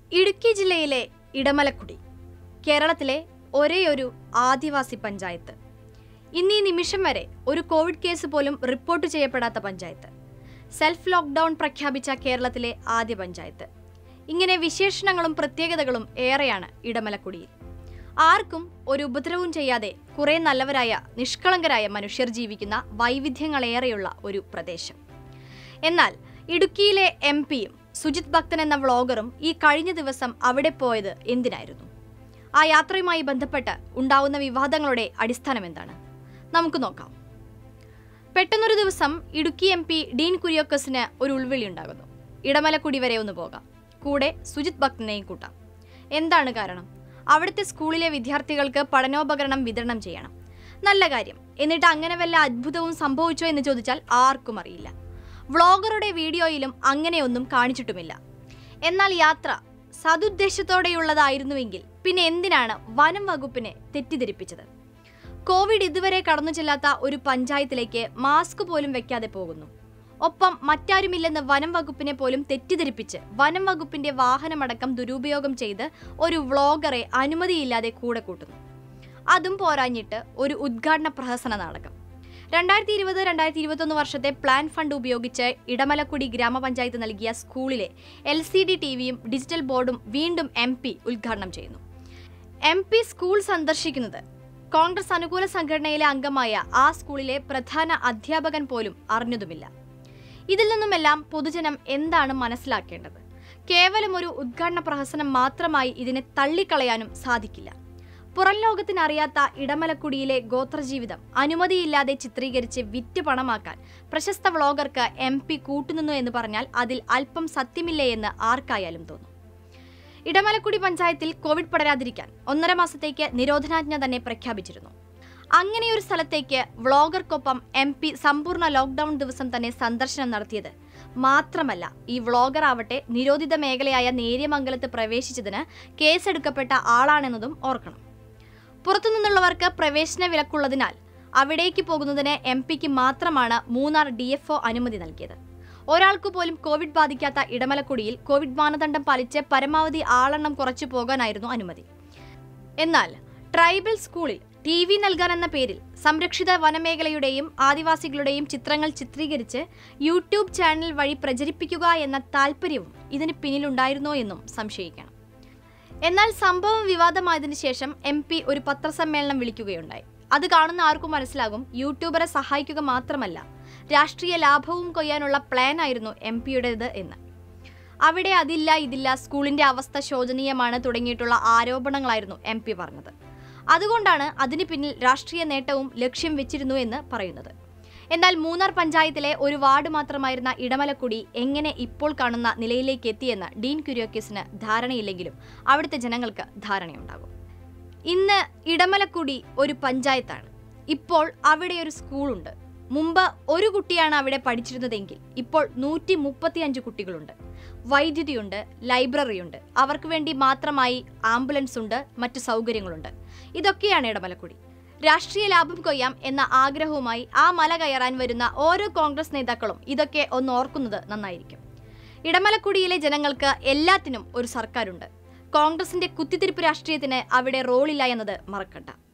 ഇടുക്കി ജില്ലയിലെ ഇടമലക്കുടി കേരളത്തിലെ ഒരേയൊരു ആദിവാസി പഞ്ചായത്ത് ഇന്നീ നിമിഷം വരെ ഒരു കോവിഡ് കേസ് പോലും റിപ്പോർട്ട് ചെയ്യപ്പെടാത്ത പഞ്ചായത്ത് സെൽഫ് ലോക്ക്ഡൌൺ പ്രഖ്യാപിച്ച കേരളത്തിലെ ആദ്യ പഞ്ചായത്ത് ഇങ്ങനെ വിശേഷണങ്ങളും പ്രത്യേകതകളും ഏറെയാണ് ഇടമലക്കുടിയിൽ ആർക്കും ഒരു ഉപദ്രവവും ചെയ്യാതെ കുറെ നല്ലവരായ നിഷ്കളങ്കരായ മനുഷ്യർ ജീവിക്കുന്ന വൈവിധ്യങ്ങളേറെയുള്ള ഒരു പ്രദേശം എന്നാൽ ഇടുക്കിയിലെ എം പിയും സുജിത് ഭക്തൻ എന്ന വ്ളോഗറും ഈ കഴിഞ്ഞ ദിവസം അവിടെ പോയത് എന്തിനായിരുന്നു ആ യാത്രയുമായി ബന്ധപ്പെട്ട് ഉണ്ടാവുന്ന വിവാദങ്ങളുടെ അടിസ്ഥാനം എന്താണ് നമുക്ക് നോക്കാം പെട്ടെന്നൊരു ദിവസം ഇടുക്കി എം പി ഡീൻ കുര്യോക്കസിന് ഒരു ഉൾവിളി ഉണ്ടാകുന്നു ഇടമലക്കുടി വരെ ഒന്ന് പോകാം കൂടെ സുജിത് ഭക്തനെയും കൂട്ടാം എന്താണ് കാരണം അവിടുത്തെ സ്കൂളിലെ വിദ്യാർത്ഥികൾക്ക് പഠനോപകരണം വിതരണം ചെയ്യണം നല്ല കാര്യം എന്നിട്ട് അങ്ങനെ വല്ല അത്ഭുതവും സംഭവിച്ചോ എന്ന് ചോദിച്ചാൽ ആർക്കും അറിയില്ല വ്ളോഗറുടെ വീഡിയോയിലും അങ്ങനെയൊന്നും കാണിച്ചിട്ടുമില്ല എന്നാൽ യാത്ര സതുദ്ദേശത്തോടെയുള്ളതായിരുന്നുവെങ്കിൽ പിന്നെ എന്തിനാണ് വനം വകുപ്പിനെ തെറ്റിദ്ധരിപ്പിച്ചത് കോവിഡ് ഇതുവരെ കടന്നു ചെല്ലാത്ത ഒരു പഞ്ചായത്തിലേക്ക് മാസ്ക് പോലും വെക്കാതെ പോകുന്നു ഒപ്പം മറ്റാരുമില്ലെന്ന് വനം വകുപ്പിനെ പോലും തെറ്റിദ്ധരിപ്പിച്ച് വനം വകുപ്പിന്റെ വാഹനമടക്കം ദുരുപയോഗം ചെയ്ത് ഒരു വ്ളോഗറെ അനുമതിയില്ലാതെ കൂടെ കൂട്ടുന്നു അതും പോരാഞ്ഞിട്ട് ഒരു ഉദ്ഘാടന പ്രഹസന നാടകം രണ്ടായിരത്തി ഇരുപത് രണ്ടായിരത്തി ഇരുപത്തൊന്ന് വർഷത്തെ പ്ലാൻ ഫണ്ട് ഉപയോഗിച്ച് ഇടമലക്കുടി ഗ്രാമപഞ്ചായത്ത് നൽകിയ സ്കൂളിലെ എൽ സി ഡി ടി വിയും ഡിജിറ്റൽ ബോർഡും വീണ്ടും എം പി ഉദ്ഘാടനം ചെയ്യുന്നു എം പി സ്കൂൾ സന്ദർശിക്കുന്നത് കോൺഗ്രസ് അനുകൂല സംഘടനയിലെ അംഗമായ ആ സ്കൂളിലെ പ്രധാന അധ്യാപകൻ പോലും അറിഞ്ഞതുമില്ല ഇതിൽ നിന്നുമെല്ലാം പൊതുജനം എന്താണ് മനസ്സിലാക്കേണ്ടത് കേവലം ഒരു ഉദ്ഘാടന പ്രഹസനം മാത്രമായി ഇതിനെ തള്ളിക്കളയാനും സാധിക്കില്ല പുറം ലോകത്തിന് അറിയാത്ത ഇടമലക്കുടിയിലെ ഗോത്രജീവിതം അനുമതിയില്ലാതെ ചിത്രീകരിച്ച് വിറ്റ് പണമാക്കാൻ പ്രശസ്ത വ്ളോഗർക്ക് എം പി കൂട്ടുനിന്നു എന്ന് പറഞ്ഞാൽ അതിൽ അല്പം സത്യമില്ലേ എന്ന് ആർക്കായാലും തോന്നും ഇടമലക്കുടി പഞ്ചായത്തിൽ കോവിഡ് പടരാതിരിക്കാൻ ഒന്നര മാസത്തേക്ക് നിരോധനാജ്ഞ തന്നെ പ്രഖ്യാപിച്ചിരുന്നു അങ്ങനെയൊരു സ്ഥലത്തേക്ക് വ്ളോഗർക്കൊപ്പം എം പി സമ്പൂർണ്ണ ലോക്ക്ഡൌൺ ദിവസം തന്നെ സന്ദർശനം നടത്തിയത് മാത്രമല്ല ഈ വ്ളോഗർ ആവട്ടെ നിരോധിത മേഖലയായ നേര്യമംഗലത്ത് പ്രവേശിച്ചതിന് കേസെടുക്കപ്പെട്ട ആളാണെന്നതും ഓർക്കണം പുറത്തുനിന്നുള്ളവർക്ക് പ്രവേശന വിലക്കുള്ളതിനാൽ അവിടേക്ക് പോകുന്നതിന് എം പിക്ക് മാത്രമാണ് മൂന്നാർ ഡി എഫ് അനുമതി നൽകിയത് ഒരാൾക്ക് പോലും കോവിഡ് ബാധിക്കാത്ത ഇടമലക്കുടിയിൽ കോവിഡ് മാനദണ്ഡം പാലിച്ച് പരമാവധി ആളെണ്ണം കുറച്ചു പോകാനായിരുന്നു അനുമതി എന്നാൽ ട്രൈബൽ സ്കൂളിൽ ടി വി നൽകാനെന്ന പേരിൽ സംരക്ഷിത വനമേഖലയുടെയും ആദിവാസികളുടെയും ചിത്രങ്ങൾ ചിത്രീകരിച്ച് യൂട്യൂബ് ചാനൽ വഴി പ്രചരിപ്പിക്കുക എന്ന താല്പര്യവും ഇതിന് പിന്നിലുണ്ടായിരുന്നോ എന്നും സംശയിക്കണം എന്നാൽ സംഭവം വിവാദമായതിനു ശേഷം എം പി ഒരു പത്രസമ്മേളനം വിളിക്കുകയുണ്ടായി അത് കാണുന്ന ആർക്കും മനസ്സിലാകും യൂട്യൂബറെ സഹായിക്കുക മാത്രമല്ല രാഷ്ട്രീയ ലാഭവും കൊയ്യാനുള്ള പ്ലാൻ ആയിരുന്നു എം പിയുടേത് എന്ന് അവിടെ അതില്ല ഇതില്ല സ്കൂളിന്റെ അവസ്ഥ ശോചനീയമാണ് തുടങ്ങിയിട്ടുള്ള ആരോപണങ്ങളായിരുന്നു എം പി പറഞ്ഞത് അതുകൊണ്ടാണ് അതിന് പിന്നിൽ രാഷ്ട്രീയ നേട്ടവും ലക്ഷ്യം വെച്ചിരുന്നു എന്ന് പറയുന്നത് എന്നാൽ മൂന്നാർ പഞ്ചായത്തിലെ ഒരു വാർഡ് മാത്രമായിരുന്ന ഇടമലക്കുടി എങ്ങനെ ഇപ്പോൾ കാണുന്ന നിലയിലേക്ക് എത്തിയെന്ന് ഡീൻ കുര്യോക്കിസിന് ധാരണയില്ലെങ്കിലും അവിടുത്തെ ജനങ്ങൾക്ക് ധാരണയുണ്ടാകും ഇന്ന് ഇടമലക്കുടി ഒരു പഞ്ചായത്താണ് ഇപ്പോൾ അവിടെ ഒരു സ്കൂളുണ്ട് മുമ്പ് ഒരു കുട്ടിയാണ് അവിടെ പഠിച്ചിരുന്നതെങ്കിൽ ഇപ്പോൾ നൂറ്റി മുപ്പത്തിയഞ്ച് കുട്ടികളുണ്ട് വൈദ്യുതിയുണ്ട് ലൈബ്രറിയുണ്ട് അവർക്ക് വേണ്ടി മാത്രമായി ആംബുലൻസ് ഉണ്ട് മറ്റു സൗകര്യങ്ങളുണ്ട് ഇതൊക്കെയാണ് ഇടമലക്കുടി രാഷ്ട്രീയ ലാഭം കൊയ്യാം എന്ന ആഗ്രഹവുമായി ആ മല കയറാൻ വരുന്ന ഓരോ കോൺഗ്രസ് നേതാക്കളും ഇതൊക്കെ ഒന്ന് ഓർക്കുന്നത് നന്നായിരിക്കും ഇടമലക്കുടിയിലെ ജനങ്ങൾക്ക് എല്ലാത്തിനും ഒരു സർക്കാരുണ്ട് കോൺഗ്രസിന്റെ കുത്തിത്തിരിപ്പ് രാഷ്ട്രീയത്തിന് അവിടെ റോളില്ല എന്നത് മറക്കണ്ട